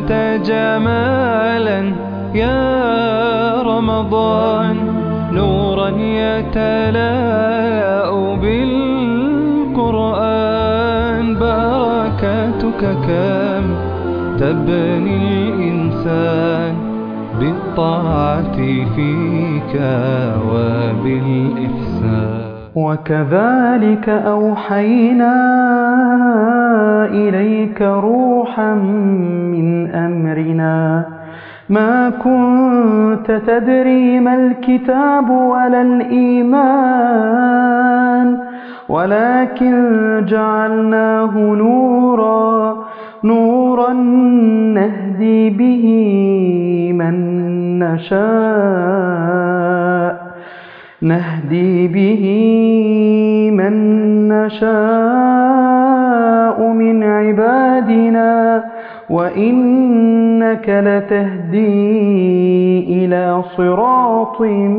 أنت جمالا يا رمضان نورا يتلاء بالقرآن بركاتك كم تبني الإنسان بالطاعة فيك وبالإحسان وكذلك أوحينا إليك روحا من أمرنا ما كنت تدري ما الكتاب ولا الإيمان ولكن جعلناه نورا نورا نهدي به من نشاء نهدي به من نشاء من عبادنا وإنك لتهدي إلى صراط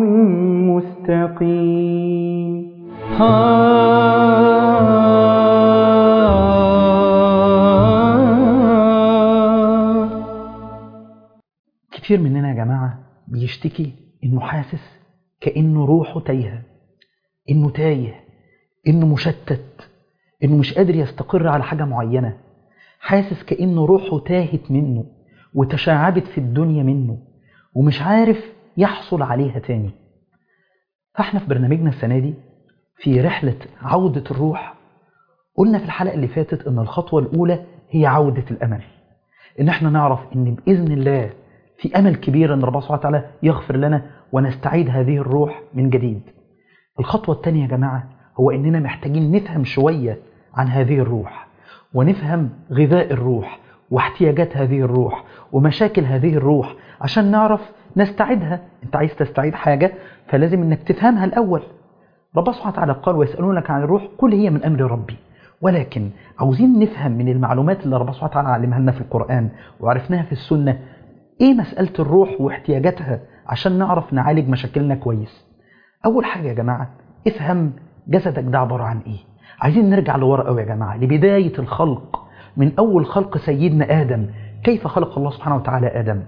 مستقيم كتير مننا يا جماعة بيشتكي إنه حاسس كأنه روحه تايهة إنه تايه إنه مشتت إنه مش قادر يستقر على حاجة معينة حاسس كأنه روحه تاهت منه وتشعبت في الدنيا منه ومش عارف يحصل عليها تاني فاحنا في برنامجنا السنة دي في رحلة عودة الروح قلنا في الحلقة اللي فاتت ان الخطوة الأولى هي عودة الأمل ان احنا نعرف ان بإذن الله في أمل كبير ان ربنا سبحانه وتعالى يغفر لنا ونستعيد هذه الروح من جديد الخطوة الثانية يا جماعة هو اننا محتاجين نفهم شوية عن هذه الروح ونفهم غذاء الروح واحتياجات هذه الروح ومشاكل هذه الروح عشان نعرف نستعيدها انت عايز تستعيد حاجة فلازم انك تفهمها الأول ربنا سبحانه وتعالى قال ويسألونك عن الروح قل هي من أمر ربي ولكن عاوزين نفهم من المعلومات اللي ربنا سبحانه وتعالى علمها لنا في القرآن وعرفناها في السنة ايه مسألة الروح واحتياجاتها عشان نعرف نعالج مشاكلنا كويس أول حاجة يا جماعة افهم جسدك ده عبارة عن ايه عايزين نرجع لورا قوي يا جماعة لبداية الخلق من أول خلق سيدنا آدم كيف خلق الله سبحانه وتعالى آدم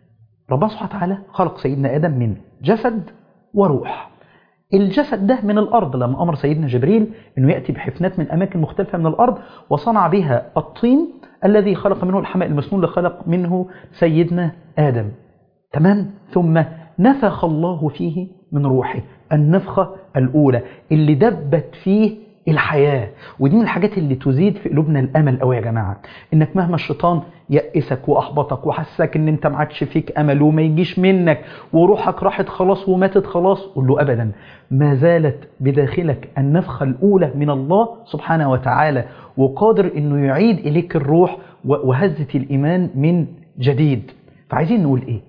ربنا سبحانه وتعالى خلق سيدنا آدم من جسد وروح الجسد ده من الأرض لما أمر سيدنا جبريل أنه يأتي بحفنات من أماكن مختلفة من الأرض وصنع بها الطين الذي خلق منه الحماء المسنون اللي خلق منه سيدنا آدم تمام ثم نفخ الله فيه من روحه النفخة الأولى اللي دبت فيه الحياة ودي من الحاجات اللي تزيد في قلوبنا الأمل قوي يا جماعة إنك مهما الشيطان يأسك وأحبطك وحسك إن أنت ما عادش فيك أمل وما يجيش منك وروحك راحت خلاص وماتت خلاص قول له أبدا ما زالت بداخلك النفخة الأولى من الله سبحانه وتعالى وقادر إنه يعيد إليك الروح وهزة الإيمان من جديد فعايزين نقول إيه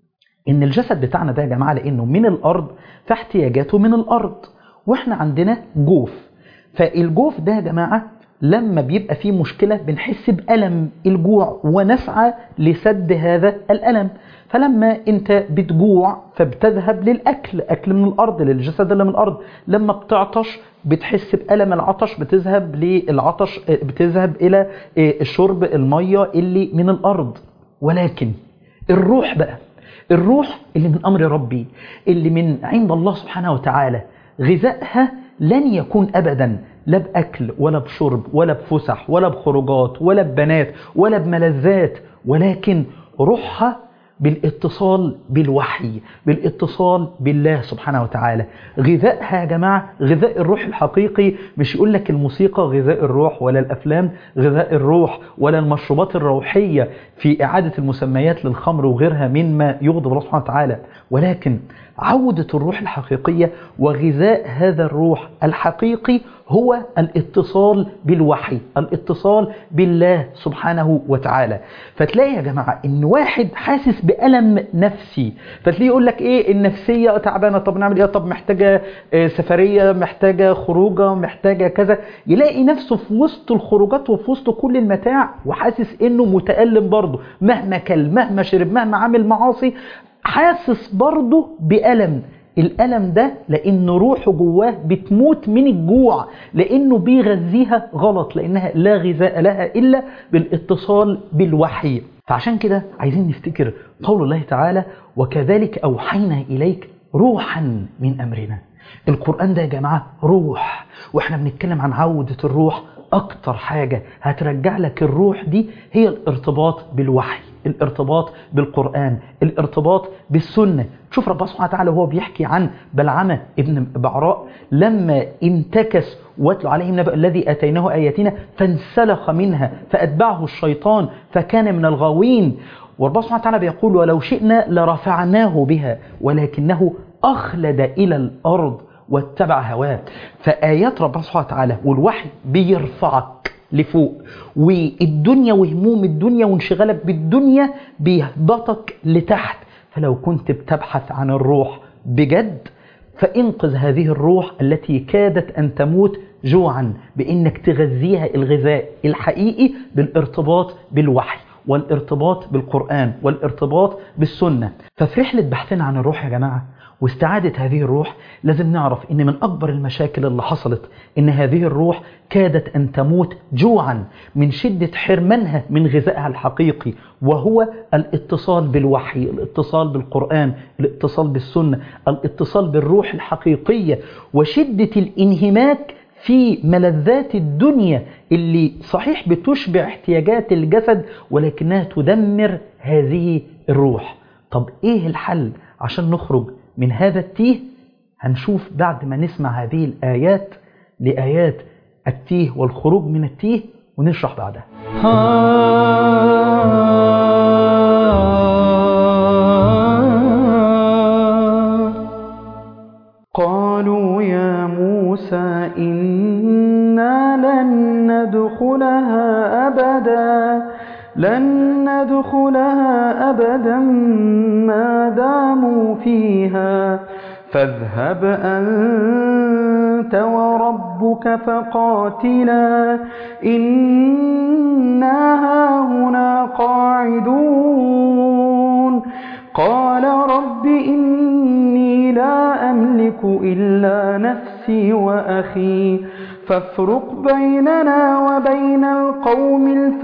إن الجسد بتاعنا ده يا جماعة لأنه من الأرض فاحتياجاته من الأرض وإحنا عندنا جوف فالجوف ده يا جماعة لما بيبقى فيه مشكلة بنحس بألم الجوع ونسعى لسد هذا الألم فلما انت بتجوع فبتذهب للأكل أكل من الأرض للجسد اللي من الأرض لما بتعطش بتحس بألم العطش بتذهب للعطش بتذهب إلى الشرب المية اللي من الأرض ولكن الروح بقى الروح اللي من أمر ربي اللي من عند الله سبحانه وتعالى غذائها لن يكون أبدا لا بأكل ولا بشرب ولا بفسح ولا بخروجات ولا ببنات ولا بملذات ولكن روحها بالاتصال بالوحي بالاتصال بالله سبحانه وتعالى غذائها يا جماعة غذاء الروح الحقيقي مش يقول لك الموسيقى غذاء الروح ولا الأفلام غذاء الروح ولا المشروبات الروحية في إعادة المسميات للخمر وغيرها مما يغضب الله سبحانه وتعالى ولكن عودة الروح الحقيقية وغذاء هذا الروح الحقيقي هو الاتصال بالوحي الاتصال بالله سبحانه وتعالى فتلاقي يا جماعة ان واحد حاسس بألم نفسي فتلاقيه يقول لك ايه النفسية تعبانة طب نعمل ايه طب محتاجة سفرية محتاجة خروجة محتاجة كذا يلاقي نفسه في وسط الخروجات وفي وسط كل المتاع وحاسس انه متألم برضه مهما كل مهما شرب مهما عمل معاصي حاسس برضه بألم الألم ده لأن روحه جواه بتموت من الجوع لأنه بيغذيها غلط لأنها لا غذاء لها إلا بالاتصال بالوحي فعشان كده عايزين نفتكر قول الله تعالى وكذلك أوحينا إليك روحا من أمرنا القرآن ده يا جماعة روح وإحنا بنتكلم عن عودة الروح أكتر حاجة هترجع لك الروح دي هي الارتباط بالوحي الارتباط بالقرآن الارتباط بالسنة شوف ربنا سبحانه وتعالى وهو بيحكي عن بلعمة ابن بعراء لما انتكس واتلو عليهم نبأ الذي أتيناه آياتنا فانسلخ منها فأتبعه الشيطان فكان من الغاوين وربنا سبحانه وتعالى بيقول ولو شئنا لرفعناه بها ولكنه أخلد إلى الأرض واتبع هواه فآيات ربنا سبحانه وتعالى والوحي بيرفعك لفوق والدنيا وهموم الدنيا وانشغالك بالدنيا بيهبطك لتحت فلو كنت بتبحث عن الروح بجد فانقذ هذه الروح التي كادت أن تموت جوعا بأنك تغذيها الغذاء الحقيقي بالارتباط بالوحي والارتباط بالقرآن والارتباط بالسنة ففي رحلة بحثنا عن الروح يا جماعة واستعادة هذه الروح لازم نعرف ان من اكبر المشاكل اللي حصلت ان هذه الروح كادت ان تموت جوعا من شدة حرمانها من غذائها الحقيقي وهو الاتصال بالوحي الاتصال بالقرآن الاتصال بالسنة الاتصال بالروح الحقيقية وشدة الانهماك في ملذات الدنيا اللي صحيح بتشبع احتياجات الجسد ولكنها تدمر هذه الروح طب ايه الحل عشان نخرج من هذا التيه هنشوف بعد ما نسمع هذه الآيات لآيات التيه والخروج من التيه ونشرح بعدها قالوا يا موسى إنا لن ندخلها أبدا لن ندخلها أبدا ما داموا فيها فاذهب أنت وربك فقاتلا إنا هاهنا قاعدون قال رب إني لا أملك إلا نفسي وأخي فافرق بيننا وبين القوم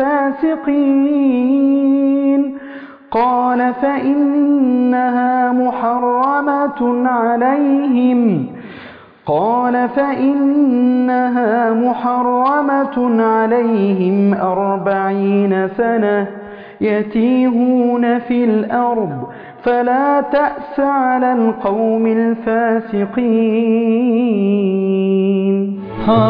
الفاسقين قال فإنها محرمة عليهم قال فإنها محرمة عليهم أربعين سنة يتيهون في الأرض فلا تأس على القوم الفاسقين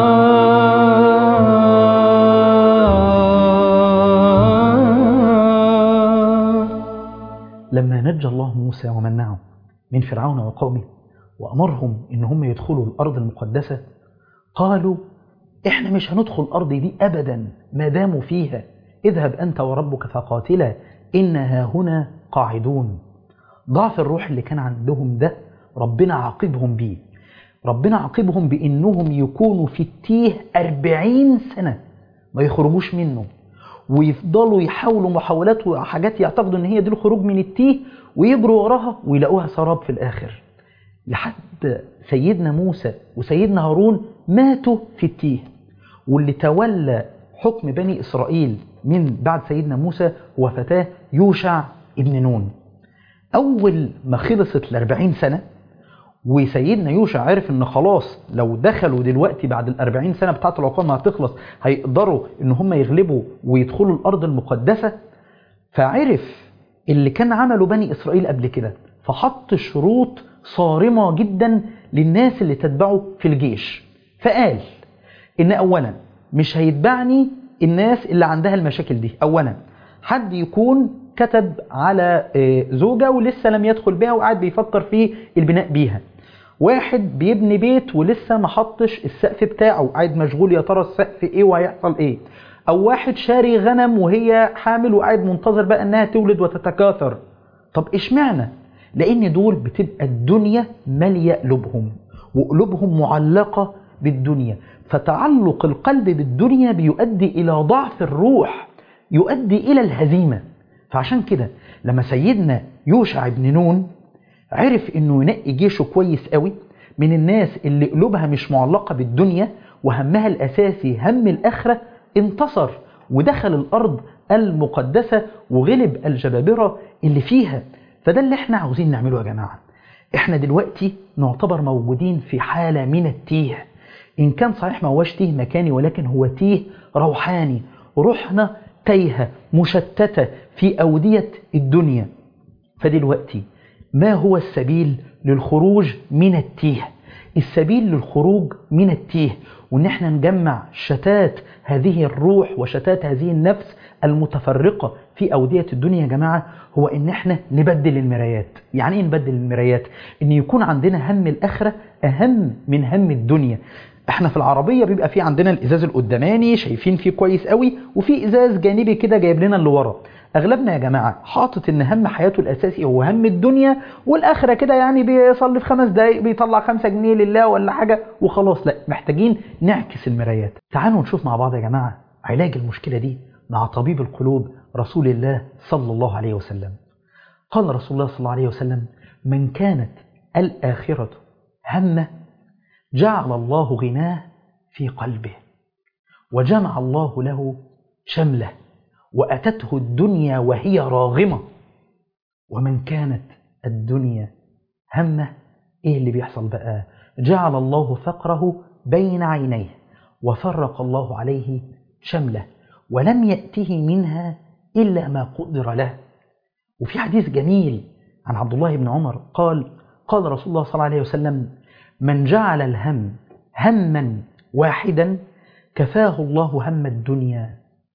لما نجى الله موسى ومن معه من فرعون وقومه وأمرهم إن هم يدخلوا الأرض المقدسة قالوا إحنا مش هندخل الأرض دي أبدا ما داموا فيها اذهب أنت وربك فقاتلا إنها هنا قاعدون ضعف الروح اللي كان عندهم ده ربنا عاقبهم بيه ربنا عاقبهم بإنهم يكونوا في التيه أربعين سنة ما يخرجوش منه ويفضلوا يحاولوا محاولات وحاجات يعتقدوا ان هي دي الخروج من التيه ويجروا وراها ويلاقوها سراب في الاخر لحد سيدنا موسى وسيدنا هارون ماتوا في التيه واللي تولى حكم بني اسرائيل من بعد سيدنا موسى هو فتاه يوشع ابن نون اول ما خلصت الاربعين سنه وسيدنا يوشع عرف ان خلاص لو دخلوا دلوقتي بعد الأربعين سنة بتاعت العقاب ما هتخلص هيقدروا ان هم يغلبوا ويدخلوا الأرض المقدسة فعرف اللي كان عمله بني إسرائيل قبل كده فحط شروط صارمة جدا للناس اللي تتبعه في الجيش فقال ان اولا مش هيتبعني الناس اللي عندها المشاكل دي اولا حد يكون كتب على زوجة ولسه لم يدخل بها وقاعد بيفكر في البناء بيها واحد بيبني بيت ولسه ما حطش السقف بتاعه قاعد مشغول يا ترى السقف ايه وهيحصل ايه او واحد شاري غنم وهي حامل وقاعد منتظر بقى انها تولد وتتكاثر طب اشمعنى لان دول بتبقى الدنيا ماليه قلوبهم وقلوبهم معلقه بالدنيا فتعلق القلب بالدنيا بيؤدي الى ضعف الروح يؤدي الى الهزيمه فعشان كده لما سيدنا يوشع بن نون عرف انه ينقي جيشه كويس قوي من الناس اللي قلوبها مش معلقة بالدنيا وهمها الأساسي هم الآخرة انتصر ودخل الأرض المقدسة وغلب الجبابرة اللي فيها فده اللي احنا عاوزين نعمله يا جماعة احنا دلوقتي نعتبر موجودين في حالة من التيه إن كان صحيح ما هوش تيه مكاني ولكن هو تيه روحاني روحنا تايهة مشتتة في أودية الدنيا فدلوقتي ما هو السبيل للخروج من التيه السبيل للخروج من التيه وان احنا نجمع شتات هذه الروح وشتات هذه النفس المتفرقة في أودية الدنيا يا جماعة هو ان احنا نبدل المرايات يعني ايه نبدل المرايات ان يكون عندنا هم الآخرة أهم من هم الدنيا احنا في العربية بيبقى في عندنا الإزاز القداماني شايفين فيه كويس قوي وفي إزاز جانبي كده جايب لنا اللي ورا اغلبنا يا جماعه حاطط ان هم حياته الاساسي هو هم الدنيا والاخره كده يعني بيصلي في خمس دقايق بيطلع خمسة جنيه لله ولا حاجه وخلاص لا محتاجين نعكس المرايات تعالوا نشوف مع بعض يا جماعه علاج المشكله دي مع طبيب القلوب رسول الله صلى الله عليه وسلم قال رسول الله صلى الله عليه وسلم من كانت الاخره همه جعل الله غناه في قلبه وجمع الله له شمله وأتته الدنيا وهي راغمة ومن كانت الدنيا همه إيه اللي بيحصل بقى جعل الله فقره بين عينيه وفرق الله عليه شمله ولم يأته منها إلا ما قدر له وفي حديث جميل عن عبد الله بن عمر قال قال رسول الله صلى الله عليه وسلم من جعل الهم هما واحدا كفاه الله هم الدنيا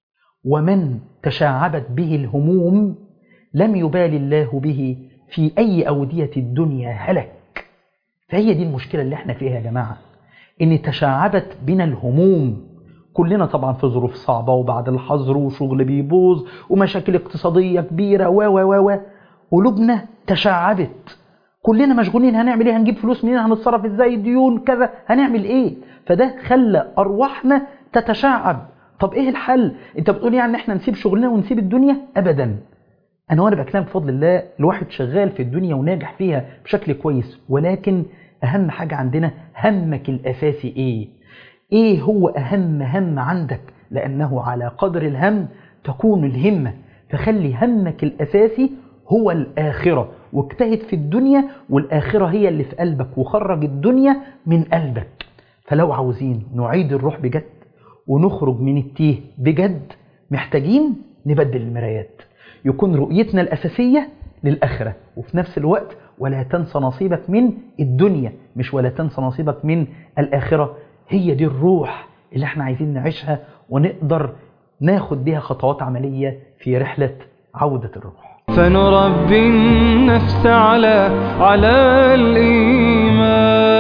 ومن تشعبت به الهموم لم يبال الله به في أي أودية الدنيا هلك فهي دي المشكلة اللي احنا فيها يا جماعة إن تشعبت بنا الهموم كلنا طبعا في ظروف صعبة وبعد الحظر وشغل بيبوظ ومشاكل اقتصادية كبيرة و و و و قلوبنا تشعبت كلنا مشغولين هنعمل ايه هنجيب فلوس منين هنتصرف ازاي ديون كذا هنعمل ايه فده خلى ارواحنا تتشعب طب ايه الحل انت بتقول يعني احنا نسيب شغلنا ونسيب الدنيا ابدا انا وانا بكلم بفضل الله الواحد شغال في الدنيا وناجح فيها بشكل كويس ولكن اهم حاجة عندنا همك الاساسي ايه ايه هو اهم هم عندك لانه على قدر الهم تكون الهمة فخلي همك الاساسي هو الاخرة واجتهد في الدنيا والاخرة هي اللي في قلبك وخرج الدنيا من قلبك فلو عاوزين نعيد الروح بجد ونخرج من التيه بجد محتاجين نبدل المرايات يكون رؤيتنا الأساسية للآخرة وفي نفس الوقت ولا تنسى نصيبك من الدنيا مش ولا تنسى نصيبك من الآخرة هي دي الروح اللي احنا عايزين نعيشها ونقدر ناخد بيها خطوات عملية في رحلة عودة الروح فنربي النفس على على الإيمان